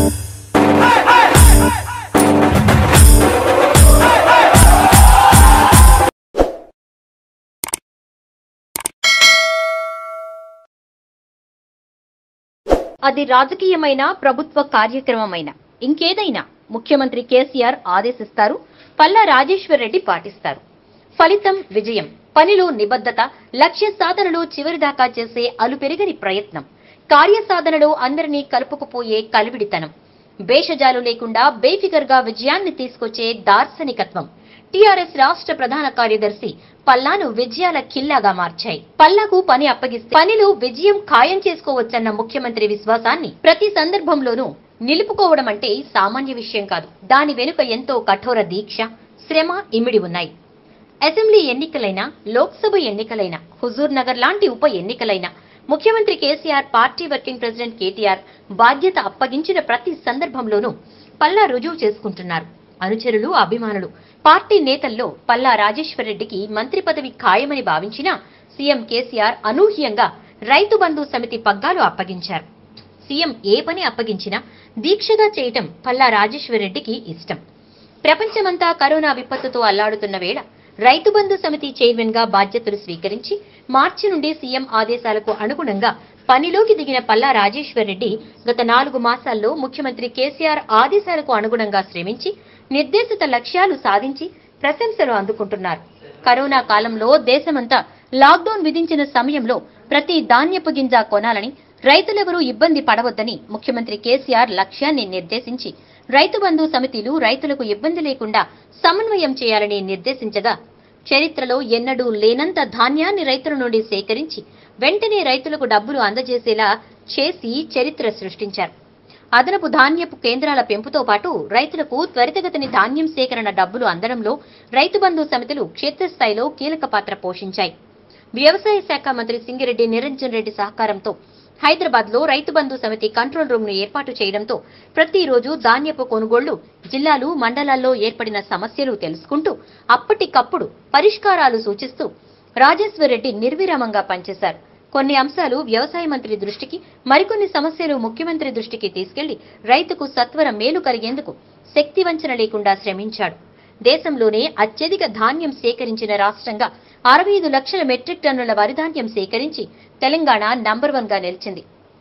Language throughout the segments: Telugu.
అది రాజకీయమైన ప్రభుత్వ కార్యక్రమమైన ఇంకేదైనా ముఖ్యమంత్రి కేసీఆర్ ఆదేశిస్తారు పల్లా రాజేశ్వర్ రెడ్డి పాటిస్తారు ఫలితం విజయం పనిలో నిబద్ధత లక్ష్య సాధనలో చివరిదాకా చేసే అలుపెరగని ప్రయత్నం కార్యసాధనలో అందరినీ కలుపుకుపోయే కలివిడితనం భేషజాలు లేకుండా బేఫికర్గా విజయాన్ని తీసుకొచ్చే దార్శనికత్వం టీఆర్ఎస్ రాష్ట్ర ప్రధాన కార్యదర్శి పల్లాను విజయాల కిల్లాగా మార్చాయి పల్లాకు పని అప్పగిస్తే పనిలో విజయం ఖాయం చేసుకోవచ్చన్న ముఖ్యమంత్రి విశ్వాసాన్ని ప్రతి సందర్భంలోనూ నిలుపుకోవడం అంటే సామాన్య విషయం కాదు దాని వెనుక ఎంతో కఠోర దీక్ష శ్రమ ఇమిడి ఉన్నాయి అసెంబ్లీ ఎన్నికలైనా లోక్సభ ఎన్నికలైనా హుజూర్ నగర్ లాంటి ఉప ఎన్నికలైనా ముఖ్యమంత్రి KCR party working president KTR బాధ్యత అప్పగించిన ప్రతి సందర్భంలోనూ పల్లా రుజువు చేసుకుంటున్నారు అనుచరులు అభిమానులు పార్టీ నేతల్లో పల్లా రాజేశ్వర్ రెడ్డికి మంత్రి పదవి ఖాయమని భావించిన సీఎం కేసీఆర్ అనూహ్యంగా రైతు బంధు సమితి పగ్గాలు అప్పగించారు సీఎం ఏ పని అప్పగించినా దీక్షగా చేయటం పల్లా రాజేశ్వర్ రెడ్డికి ఇష్టం ప్రపంచమంతా కరోనా విపత్తుతో అల్లాడుతున్న వేళ రైతు బంధు సమితి చైర్మన్ గా బాధ్యతలు స్వీకరించి మార్చి నుండి సీఎం ఆదేశాలకు అనుగుణంగా పనిలోకి దిగిన పల్లా రాజేశ్వర్ రెడ్డి గత నాలుగు మాసాల్లో ముఖ్యమంత్రి కేసీఆర్ ఆదేశాలకు అనుగుణంగా శ్రమించి నిర్దేశిత లక్ష్యాలు సాధించి ప్రశంసలు అందుకుంటున్నారు కరోనా కాలంలో దేశమంతా లాక్డౌన్ విధించిన సమయంలో ప్రతి ధాన్యపు గింజ కొనాలని రైతులెవరూ ఇబ్బంది పడవద్దని ముఖ్యమంత్రి కేసీఆర్ లక్ష్యాన్ని నిర్దేశించి రైతు బంధు సమితిలు రైతులకు ఇబ్బంది లేకుండా సమన్వయం చేయాలని నిర్దేశించగా చరిత్రలో ఎన్నడూ లేనంత ధాన్యాన్ని రైతుల నుండి సేకరించి వెంటనే రైతులకు డబ్బులు అందజేసేలా చేసి చరిత్ర సృష్టించారు అదనపు ధాన్యపు కేంద్రాల పెంపుతో పాటు రైతులకు త్వరితగతిని ధాన్యం సేకరణ డబ్బులు అందడంలో రైతు బంధు సమితులు క్షేత్రస్థాయిలో కీలక పాత్ర పోషించాయి వ్యవసాయ శాఖ మంత్రి సింగిరెడ్డి నిరంజన్ రెడ్డి సహకారంతో హైదరాబాద్ లో రైతు బంధు సమితి కంట్రోల్ రూమ్ ను ఏర్పాటు చేయడంతో ప్రతిరోజు ధాన్యపు కొనుగోళ్లు జిల్లాలు మండలాల్లో ఏర్పడిన సమస్యలు తెలుసుకుంటూ అప్పటికప్పుడు పరిష్కారాలు సూచిస్తూ రాజేశ్వర్ రెడ్డి నిర్విరామంగా పనిచేశారు కొన్ని అంశాలు వ్యవసాయ మంత్రి దృష్టికి మరికొన్ని సమస్యలు ముఖ్యమంత్రి దృష్టికి తీసుకెళ్లి రైతుకు సత్వర మేలు కలిగేందుకు శక్తి వంచన లేకుండా శ్రమించాడు దేశంలోనే అత్యధిక ధాన్యం సేకరించిన రాష్ట్రంగా అరవై ఐదు లక్షల మెట్రిక్ టన్నుల వరి ధాన్యం సేకరించి తెలంగాణ నంబర్ వన్ గా నిలిచింది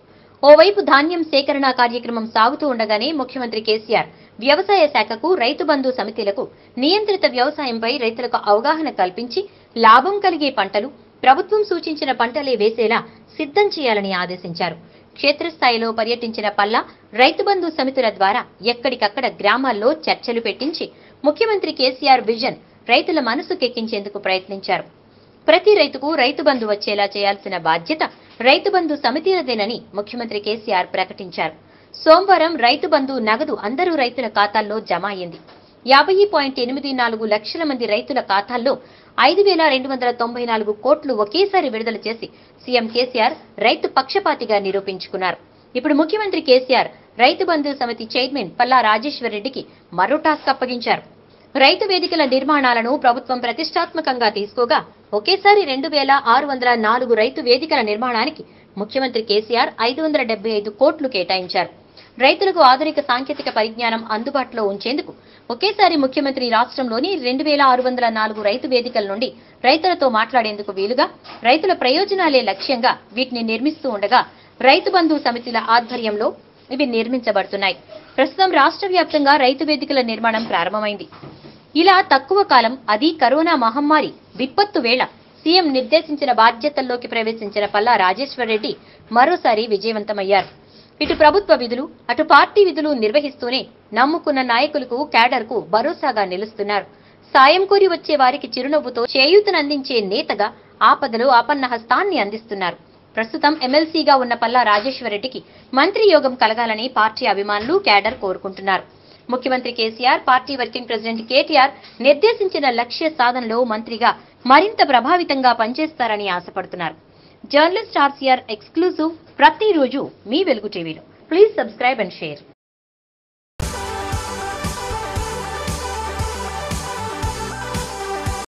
ఓవైపు ధాన్యం సేకరణ కార్యక్రమం సాగుతూ ఉండగానే ముఖ్యమంత్రి కేసీఆర్ వ్యవసాయ శాఖకు రైతు బంధు సమితిలకు నియంత్రిత వ్యవసాయంపై రైతులకు అవగాహన కల్పించి లాభం కలిగే పంటలు ప్రభుత్వం సూచించిన పంటలే వేసేలా సిద్ధం చేయాలని ఆదేశించారు క్షేత్రస్థాయిలో పర్యటించిన పల్లా రైతు బంధు సమితుల ద్వారా ఎక్కడికక్కడ గ్రామాల్లో చర్చలు పెట్టించి ముఖ్యమంత్రి కేసీఆర్ విజన్ రైతుల మనసుకెక్కించేందుకు ప్రయత్నించారు ప్రతి రైతుకు రైతు బంధు వచ్చేలా చేయాల్సిన బాధ్యత రైతు బంధు సమితిలదేనని ముఖ్యమంత్రి కేసీఆర్ ప్రకటించారు సోమవారం రైతు బంధు నగదు అందరూ రైతుల ఖాతాల్లో జమ అయ్యింది యాభై పాయింట్ ఎనిమిది నాలుగు లక్షల మంది రైతుల ఖాతాల్లో ఐదు వేల రెండు వందల తొంభై నాలుగు కోట్లు ఒకేసారి విడుదల చేసి సీఎం కేసీఆర్ రైతు పక్షపాతిగా నిరూపించుకున్నారు ఇప్పుడు ముఖ్యమంత్రి కేసీఆర్ రైతు బంధు సమితి చైర్మన్ పల్లా రాజేశ్వర్ రెడ్డికి మరో టాస్క్ అప్పగించారు రైతు వేదికల నిర్మాణాలను ప్రభుత్వం ప్రతిష్టాత్మకంగా తీసుకోగా ఒకేసారి రెండు వేల ఆరు వందల నాలుగు రైతు వేదికల నిర్మాణానికి ముఖ్యమంత్రి కేసీఆర్ ఐదు వందల డెబ్బై ఐదు కోట్లు కేటాయించారు రైతులకు ఆధునిక సాంకేతిక పరిజ్ఞానం అందుబాటులో ఉంచేందుకు ఒకేసారి ముఖ్యమంత్రి రాష్ట్రంలోని రెండు వేల ఆరు వందల నాలుగు రైతు వేదికల నుండి రైతులతో మాట్లాడేందుకు వీలుగా రైతుల ప్రయోజనాలే లక్ష్యంగా వీటిని నిర్మిస్తూ ఉండగా రైతు బంధు సమితిల ఆధ్వర్యంలో ఇవి నిర్మించబడుతున్నాయి ప్రస్తుతం రాష్ట్ర వ్యాప్తంగా రైతు వేదికల నిర్మాణం ప్రారంభమైంది ఇలా తక్కువ కాలం అది కరోనా మహమ్మారి విపత్తు వేళ సీఎం నిర్దేశించిన బాధ్యతల్లోకి ప్రవేశించిన పల్లా రాజేశ్వర్ రెడ్డి మరోసారి విజయవంతమయ్యారు ఇటు ప్రభుత్వ విధులు అటు పార్టీ విధులు నిర్వహిస్తూనే నమ్ముకున్న నాయకులకు క్యాడర్కు భరోసాగా నిలుస్తున్నారు సాయం కోరి వచ్చే వారికి చిరునవ్వుతో చేయూతనందించే నేతగా ఆపదలో ఆపన్న హస్తాన్ని అందిస్తున్నారు ప్రస్తుతం ఎమ్మెల్సీగా ఉన్న పల్లా రాజేశ్వర్ రెడ్డికి మంత్రి యోగం కలగాలని పార్టీ అభిమానులు క్యాడర్ కోరుకుంటున్నారు ముఖ్యమంత్రి KCR party working president KTR నిర్దేశించిన లక్ష్య సాధనలో మంత్రిగా మరింత ప్రభావితంగా పనిచేస్తారని ఆశపడుతున్నారు జర్నలిస్ట్ ఆర్సీఆర్ ఎక్స్క్లూజివ్ ప్రతిరోజు మీ వెలుగు టీవీలో ప్లీజ్ సబ్స్క్రైబ్ అండ్ షేర్